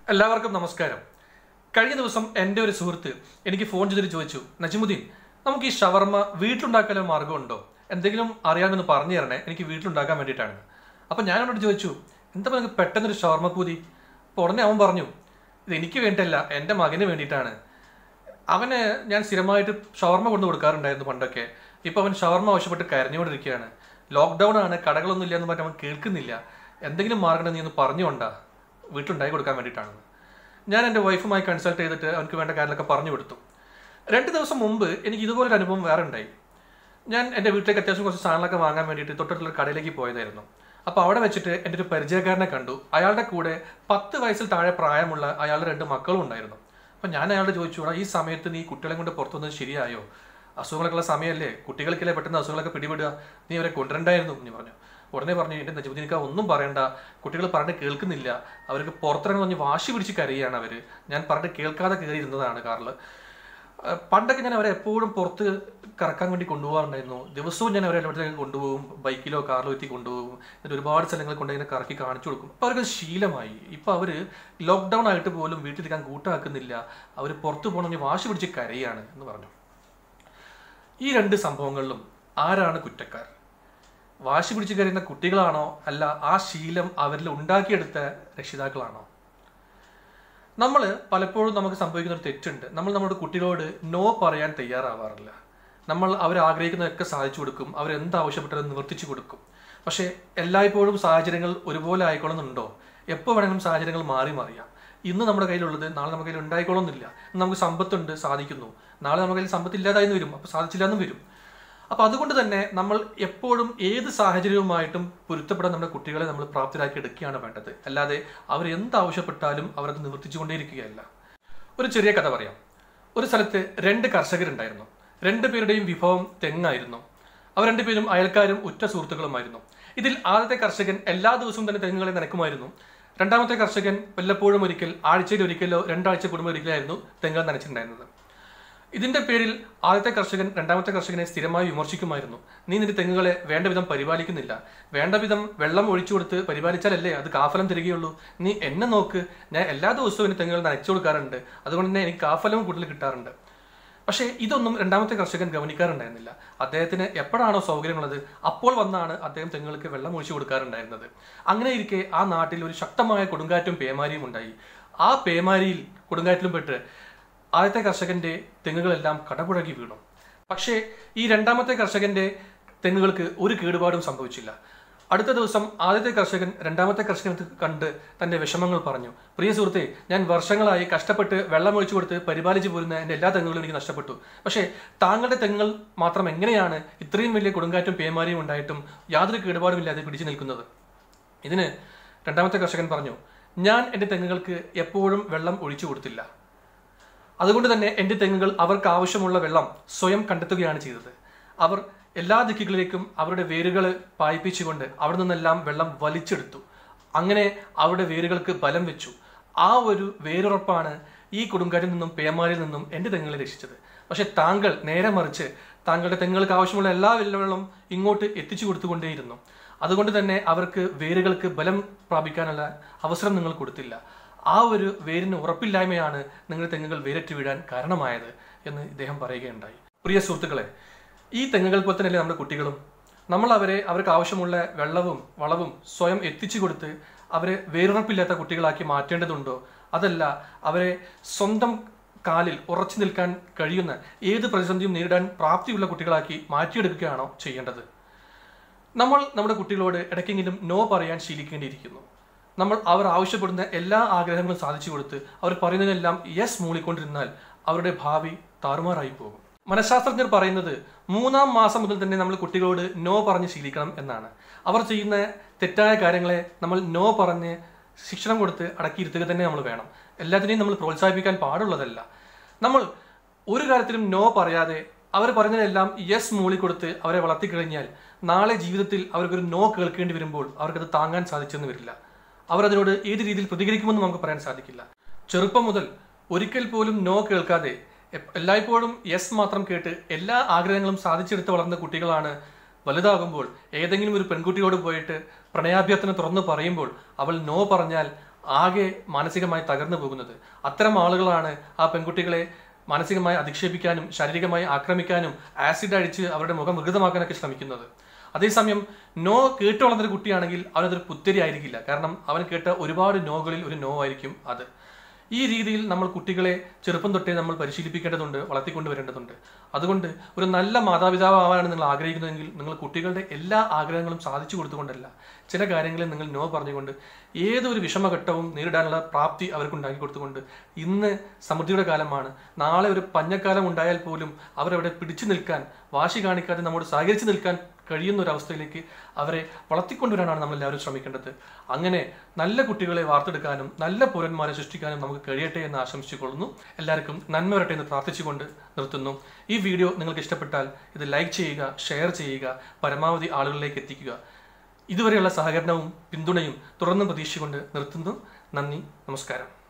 എല്ലാവർക്കും നമസ്കാരം കഴിഞ്ഞ ദിവസം എൻ്റെ ഒരു സുഹൃത്ത് എനിക്ക് ഫോൺ ചെയ്തിട്ട് ചോദിച്ചു നജിമുദ്ദീൻ നമുക്ക് ഈ ഷവർമ്മ വീട്ടിലുണ്ടാക്കാനുള്ള മാർഗമുണ്ടോ എന്തെങ്കിലും അറിയാമെന്ന് പറഞ്ഞു തരണേ എനിക്ക് വീട്ടിലുണ്ടാക്കാൻ വേണ്ടിയിട്ടാണ് അപ്പം ഞാൻ അവനോട് ചോദിച്ചു എന്താ നിങ്ങൾക്ക് പെട്ടെന്നൊരു ഷവർമ്മ പൂതി അപ്പോൾ ഉടനെ അവൻ പറഞ്ഞു ഇത് എനിക്ക് വേണ്ടിയല്ല എൻ്റെ മകന് വേണ്ടിയിട്ടാണ് അവന് ഞാൻ സ്ഥിരമായിട്ട് ഷവർമ്മ കൊണ്ടു കൊടുക്കാറുണ്ടായിരുന്നു പണ്ടൊക്കെ ഇപ്പൊ അവൻ ഷവർമ്മ ആവശ്യപ്പെട്ട് കരഞ്ഞുകൊണ്ടിരിക്കുകയാണ് ലോക്ക്ഡൌൺ ആണ് കടകളൊന്നും ഇല്ല എന്ന് പറഞ്ഞ് അവൻ കേൾക്കുന്നില്ല എന്തെങ്കിലും മാർഗം നീ ഒന്ന് പറഞ്ഞുകൊണ്ടാ വീട്ടിലുണ്ടാക്കി കൊടുക്കാൻ വേണ്ടിയിട്ടാണ് ഞാൻ എൻ്റെ വൈഫുമായി കൺസൾട്ട് ചെയ്തിട്ട് അവർക്ക് വേണ്ട കാര്യങ്ങളൊക്കെ പറഞ്ഞു കൊടുത്തു രണ്ട് ദിവസം മുമ്പ് എനിക്ക് ഇതുപോലൊരു അനുഭവം വേറെ ഉണ്ടായി ഞാൻ എൻ്റെ വീട്ടിലേക്ക് അത്യാവശ്യം കുറച്ച് സാധനങ്ങളൊക്കെ വാങ്ങാൻ വേണ്ടിയിട്ട് തൊട്ടടുത്തുള്ള കടയിലേക്ക് പോയതായിരുന്നു അപ്പോൾ അവിടെ വെച്ചിട്ട് എൻ്റെ ഒരു പരിചയക്കാരനെ കണ്ടു അയാളുടെ കൂടെ പത്ത് വയസ്സിൽ താഴെ പ്രായമുള്ള അയാളുടെ രണ്ട് മക്കളും ഉണ്ടായിരുന്നു അപ്പം ഞാൻ അയാളോട് ചോദിച്ചു "എടാ, ഈ സമയത്ത് നീ കുട്ടികളെ കൊണ്ട് പുറത്തു വന്നത് ശരിയായോ അസുഖങ്ങളൊക്കെ ഉള്ള സമയമല്ലേ കുട്ടികൾക്കല്ലേ പെട്ടെന്ന് അസുഖങ്ങളൊക്കെ പിടിപെടുക നീ അവരെ കൊണ്ടുവരണ്ടായിരുന്നു എന്ന് പറഞ്ഞു ഉടനെ പറഞ്ഞു എൻ്റെ നജുദ്ദീനിക്ക ഒന്നും പറയണ്ട കുട്ടികൾ പറഞ്ഞിട്ട് കേൾക്കുന്നില്ല അവർക്ക് പുറത്തിറങ്ങി പറഞ്ഞ് വാശി പിടിച്ച് കരയുകയാണ് അവർ ഞാൻ പറഞ്ഞിട്ട് കേൾക്കാതെ കയറി ഇരുന്നതാണ് കാറിൽ അഹ് പണ്ടൊക്കെ ഞാൻ അവരെ എപ്പോഴും പുറത്ത് കറക്കാൻ വേണ്ടി കൊണ്ടുപോകാറുണ്ടായിരുന്നു ദിവസവും ഞാൻ അവരെ എല്ലായിടത്തേക്ക് കൊണ്ടുപോകും ബൈക്കിലോ കാറിലോ എത്തി കൊണ്ടുപോകും എന്നിട്ട് ഒരുപാട് സ്ഥലങ്ങളിൽ കൊണ്ട് ഇങ്ങനെ കറക്കി കാണിച്ചു കൊടുക്കും അപ്പോൾ അവർക്ക് ശീലമായി ഇപ്പോൾ അവർ ലോക്ക്ഡൗൺ ആയിട്ട് പോലും വീട്ടിലിരിക്കാൻ കൂട്ടാക്കുന്നില്ല അവർ പുറത്ത് പോകണമെങ്കിൽ വാശി പിടിച്ച് കരയാണ് എന്ന് പറഞ്ഞു ഈ രണ്ട് സംഭവങ്ങളിലും ആരാണ് കുറ്റക്കാർ വാശി പിടിച്ച് കരയുന്ന കുട്ടികളാണോ അല്ല ആ ശീലം അവരിൽ ഉണ്ടാക്കിയെടുത്ത രക്ഷിതാക്കളാണോ നമ്മൾ പലപ്പോഴും നമുക്ക് സംഭവിക്കുന്ന ഒരു തെറ്റുണ്ട് നമ്മൾ നമ്മുടെ കുട്ടികളോട് നോ പറയാൻ തയ്യാറാവാറില്ല നമ്മൾ അവർ ആഗ്രഹിക്കുന്നതൊക്കെ സാധിച്ചു കൊടുക്കും അവർ എന്ത് ആവശ്യപ്പെട്ടത് നിവർത്തിച്ചു കൊടുക്കും പക്ഷേ എല്ലായ്പ്പോഴും സാഹചര്യങ്ങൾ ഒരുപോലെ ആയിക്കോളുന്നുണ്ടോ എപ്പോൾ വേണമെങ്കിലും സാഹചര്യങ്ങൾ മാറി മറിയാം ഇന്ന് നമ്മുടെ കയ്യിലുള്ളത് നാളെ നമ്മുടെ കയ്യിൽ ഉണ്ടായിക്കോളുന്നില്ല ഇന്ന് നമുക്ക് സമ്പത്തുണ്ട് സാധിക്കുന്നു നാളെ നമ്മുടെ കയ്യിൽ സമ്പത്ത് ഇല്ലാതായെന്ന് വരും അപ്പോൾ സാധിച്ചില്ല എന്നും വരും അപ്പൊ അതുകൊണ്ട് തന്നെ നമ്മൾ എപ്പോഴും ഏത് സാഹചര്യവുമായിട്ടും പൊരുത്തപ്പെടാൻ നമ്മുടെ കുട്ടികളെ നമ്മൾ പ്രാപ്തരാക്കി എടുക്കുകയാണ് വേണ്ടത് അല്ലാതെ അവർ എന്ത് ആവശ്യപ്പെട്ടാലും അവരത് നിവർത്തിച്ചുകൊണ്ടേയിരിക്കുകയല്ല ഒരു ചെറിയ കഥ പറയാം ഒരു സ്ഥലത്ത് രണ്ട് കർഷകരുണ്ടായിരുന്നു രണ്ടു പേരുടെയും വിഭവം തെങ്ങായിരുന്നു അവർ രണ്ടുപേരും അയൽക്കാരും ഉറ്റ സുഹൃത്തുക്കളുമായിരുന്നു ഇതിൽ ആദ്യത്തെ കർഷകൻ എല്ലാ ദിവസവും തന്നെ തെങ്ങുകളെ നനക്കുമായിരുന്നു രണ്ടാമത്തെ കർഷകൻ വല്ലപ്പോഴും ഒരിക്കൽ ആഴ്ചയിൽ ഒരിക്കലോ രണ്ടാഴ്ച കൂടുമ്പോൾ ഒരിക്കലായിരുന്നു തെങ്ങുകൾ നനച്ചിട്ടുണ്ടായിരുന്നത് ഇതിന്റെ പേരിൽ ആദ്യത്തെ കർഷകൻ രണ്ടാമത്തെ കർഷകനെ സ്ഥിരമായി വിമർശിക്കുമായിരുന്നു നീ നിന്റെ തെങ്ങുകളെ വേണ്ട വിധം പരിപാലിക്കുന്നില്ല വേണ്ട വിധം വെള്ളം ഒഴിച്ചു കൊടുത്ത് പരിപാലിച്ചാലല്ലേ അത് കാഫലം തരികയുള്ളൂ നീ എന്നെ നോക്ക് ഞാൻ എല്ലാ ദിവസവും എന്റെ തെങ്ങുകൾ നനച്ചു കൊടുക്കാറുണ്ട് അതുകൊണ്ട് തന്നെ എനിക്ക് കാഫലവും കൂടുതൽ കിട്ടാറുണ്ട് പക്ഷേ ഇതൊന്നും രണ്ടാമത്തെ കർഷകൻ ഗവനിക്കാറുണ്ടായിരുന്നില്ല അദ്ദേഹത്തിന് എപ്പോഴാണോ സൗകര്യമുള്ളത് അപ്പോൾ വന്നാണ് അദ്ദേഹം തെങ്ങുകൾക്ക് വെള്ളം ഒഴിച്ചു കൊടുക്കാറുണ്ടായിരുന്നത് അങ്ങനെ ഇരിക്കെ ആ നാട്ടിൽ ഒരു ശക്തമായ കൊടുങ്കാറ്റും പേമാരിയും ഉണ്ടായി ആ പേമാരിയിൽ കൊടുങ്കാറ്റിലും പെട്ട് ആദ്യത്തെ കർഷകന്റെ തെങ്ങുകളെല്ലാം കടപുഴകി വീണു പക്ഷേ ഈ രണ്ടാമത്തെ കർഷകന്റെ തെങ്ങുകൾക്ക് ഒരു കേടുപാടും സംഭവിച്ചില്ല അടുത്ത ദിവസം ആദ്യത്തെ കർഷകൻ രണ്ടാമത്തെ കർഷകനെ കണ്ട് തന്റെ വിഷമങ്ങൾ പറഞ്ഞു പ്രിയ സുഹൃത്തെ ഞാൻ വർഷങ്ങളായി കഷ്ടപ്പെട്ട് വെള്ളം ഒഴിച്ചു കൊടുത്ത് പരിപാലിച്ചു പോരുന്ന എൻ്റെ എല്ലാ തെങ്ങുകളും എനിക്ക് നഷ്ടപ്പെട്ടു പക്ഷേ താങ്കളുടെ തെങ്ങുകൾ മാത്രം എങ്ങനെയാണ് ഇത്രയും വലിയ കൊടുങ്കാറ്റും പേമാരിയും ഉണ്ടായിട്ടും യാതൊരു കേടുപാടുമില്ലാതെ പിടിച്ചു നിൽക്കുന്നത് ഇതിന് രണ്ടാമത്തെ കർഷകൻ പറഞ്ഞു ഞാൻ എൻ്റെ തെങ്ങുകൾക്ക് എപ്പോഴും വെള്ളം ഒഴിച്ചു കൊടുത്തില്ല അതുകൊണ്ട് തന്നെ എൻ്റെ തെങ്ങുകൾ അവർക്ക് ആവശ്യമുള്ള വെള്ളം സ്വയം കണ്ടെത്തുകയാണ് ചെയ്തത് അവർ എല്ലാ ദിക്കുകളിലേക്കും അവരുടെ വേരുകൾ പായിപ്പിച്ചുകൊണ്ട് അവിടെ നിന്നെല്ലാം വെള്ളം വലിച്ചെടുത്തു അങ്ങനെ അവരുടെ വേരുകൾക്ക് ബലം വെച്ചു ആ ഒരു വേരുറപ്പാണ് ഈ കൊടുങ്കാറ്റിൽ നിന്നും പേമാരിൽ നിന്നും എൻ്റെ തെങ്ങുകളെ രക്ഷിച്ചത് പക്ഷെ താങ്കൾ നേരെ മറിച്ച് താങ്കളുടെ തെങ്ങുകൾക്ക് ആവശ്യമുള്ള എല്ലാ വെള്ളവും ഇങ്ങോട്ട് എത്തിച്ചു കൊടുത്തുകൊണ്ടേയിരുന്നു അതുകൊണ്ട് തന്നെ അവർക്ക് വേരുകൾക്ക് ബലം പ്രാപിക്കാനുള്ള അവസരം നിങ്ങൾ കൊടുത്തില്ല ആ ഒരു വേരിന് ഉറപ്പില്ലായ്മയാണ് നിങ്ങളുടെ തെങ്ങുകൾ വേരറ്റ് വീഴാൻ കാരണമായത് എന്ന് ഇദ്ദേഹം പറയുകയുണ്ടായി പ്രിയ സുഹൃത്തുക്കളെ ഈ തെങ്ങുകൾ പോലെ തന്നെയല്ലേ നമ്മുടെ കുട്ടികളും നമ്മൾ അവരെ അവർക്ക് ആവശ്യമുള്ള വെള്ളവും വളവും സ്വയം എത്തിച്ചു കൊടുത്ത് അവരെ വേരുറപ്പില്ലാത്ത കുട്ടികളാക്കി മാറ്റേണ്ടതുണ്ടോ അതല്ല അവരെ സ്വന്തം കാലിൽ ഉറച്ചു നിൽക്കാൻ കഴിയുന്ന ഏത് പ്രതിസന്ധിയും നേരിടാൻ പ്രാപ്തിയുള്ള കുട്ടികളാക്കി മാറ്റിയെടുക്കുകയാണോ ചെയ്യേണ്ടത് നമ്മൾ നമ്മുടെ കുട്ടികളോട് ഇടയ്ക്കെങ്കിലും നോ പറയാൻ ശീലിക്കേണ്ടിയിരിക്കുന്നു നമ്മൾ അവർ ആവശ്യപ്പെടുന്ന എല്ലാ ആഗ്രഹങ്ങളും സാധിച്ചു കൊടുത്ത് അവർ പറയുന്നതെല്ലാം യെസ് മൂളിക്കൊണ്ടിരുന്നാൽ അവരുടെ ഭാവി താറുമാറായി പോകും മനഃശാസ്ത്രജ്ഞർ പറയുന്നത് മൂന്നാം മാസം മുതൽ തന്നെ നമ്മൾ കുട്ടികളോട് നോ പറഞ്ഞ് ശീലിക്കണം എന്നാണ് അവർ ചെയ്യുന്ന തെറ്റായ കാര്യങ്ങളെ നമ്മൾ നോ പറഞ്ഞ് ശിക്ഷണം കൊടുത്ത് അടക്കിയിരുത്തുക തന്നെ നമ്മൾ വേണം എല്ലാത്തിനെയും നമ്മൾ പ്രോത്സാഹിപ്പിക്കാൻ പാടുള്ളതല്ല നമ്മൾ ഒരു കാര്യത്തിലും നോ പറയാതെ അവർ പറഞ്ഞതിനെല്ലാം യെസ് മൂളിക്കൊടുത്ത് അവരെ വളർത്തിക്കഴിഞ്ഞാൽ നാളെ ജീവിതത്തിൽ അവർക്കൊരു നോ കേൾക്കേണ്ടി വരുമ്പോൾ അവർക്കത് താങ്ങാൻ സാധിച്ചെന്ന് വരില്ല അവർ അതിനോട് ഏത് രീതിയിൽ പ്രതികരിക്കുമെന്ന് നമുക്ക് പറയാൻ സാധിക്കില്ല ചെറുപ്പം മുതൽ ഒരിക്കൽ പോലും നോ കേൾക്കാതെ എപ്പ- എല്ലായ്പ്പോഴും യെസ് മാത്രം കേട്ട് എല്ലാ ആഗ്രഹങ്ങളും സാധിച്ചെടുത്ത് വളർന്ന കുട്ടികളാണ് വലുതാകുമ്പോൾ ഏതെങ്കിലും ഒരു പെൺകുട്ടിയോട് പോയിട്ട് പ്രണയാഭ്യർത്ഥന തുറന്നു പറയുമ്പോൾ അവൾ നോ പറഞ്ഞാൽ ആകെ മാനസികമായി തകർന്നു പോകുന്നത് അത്തരം ആളുകളാണ് ആ പെൺകുട്ടികളെ മാനസികമായി അധിക്ഷേപിക്കാനും ശാരീരികമായി ആക്രമിക്കാനും ആസിഡ് അടിച്ച് അവരുടെ മുഖം വികൃതമാക്കാനൊക്കെ ശ്രമിക്കുന്നത് അതേസമയം നോ കേട്ട് വളർന്നൊരു കുട്ടിയാണെങ്കിൽ അവനതൊരു പുത്തരി ആയിരിക്കില്ല കാരണം അവൻ കേട്ട ഒരുപാട് നോകളിൽ ഒരു നോ ആയിരിക്കും അത് ഈ രീതിയിൽ നമ്മൾ കുട്ടികളെ ചെറുപ്പം തൊട്ടേ നമ്മൾ പരിശീലിപ്പിക്കേണ്ടതുണ്ട് വളർത്തിക്കൊണ്ടുവരേണ്ടതുണ്ട് അതുകൊണ്ട് ഒരു നല്ല മാതാപിതാവ് ആവാനാണ് നിങ്ങൾ ആഗ്രഹിക്കുന്നതെങ്കിൽ നിങ്ങൾ കുട്ടികളുടെ എല്ലാ ആഗ്രഹങ്ങളും സാധിച്ചു കൊടുത്തുകൊണ്ടല്ല ചില കാര്യങ്ങളിൽ നിങ്ങൾ നോ പറഞ്ഞുകൊണ്ട് ഏതൊരു വിഷമഘട്ടവും നേരിടാനുള്ള പ്രാപ്തി അവർക്ക് ഉണ്ടാക്കി കൊടുത്തുകൊണ്ട് ഇന്ന് സമൃദ്ധിയുടെ കാലമാണ് നാളെ ഒരു പഞ്ഞക്കാലം ഉണ്ടായാൽ പോലും അവരവിടെ പിടിച്ചു നിൽക്കാൻ വാശി കാണിക്കാതെ നമ്മോട് സഹകരിച്ചു നിൽക്കാൻ കഴിയുന്ന ഒരു അവസ്ഥയിലേക്ക് അവരെ വളർത്തിക്കൊണ്ടുവരാനാണ് നമ്മൾ എല്ലാവരും ശ്രമിക്കേണ്ടത് അങ്ങനെ നല്ല കുട്ടികളെ വാർത്തെടുക്കാനും നല്ല പൗരന്മാരെ സൃഷ്ടിക്കാനും നമുക്ക് കഴിയട്ടെ എന്ന് ആശംസിച്ചുകൊള്ളുന്നു എല്ലാവർക്കും നന്മ വരട്ടെ എന്ന് പ്രാർത്ഥിച്ചുകൊണ്ട് നിർത്തുന്നു ഈ വീഡിയോ നിങ്ങൾക്ക് ഇഷ്ടപ്പെട്ടാൽ ഇത് ലൈക്ക് ചെയ്യുക ഷെയർ ചെയ്യുക പരമാവധി ആളുകളിലേക്ക് എത്തിക്കുക ഇതുവരെയുള്ള സഹകരണവും പിന്തുണയും തുടർന്നും പ്രതീക്ഷിച്ചുകൊണ്ട് നിർത്തുന്നു നന്ദി നമസ്കാരം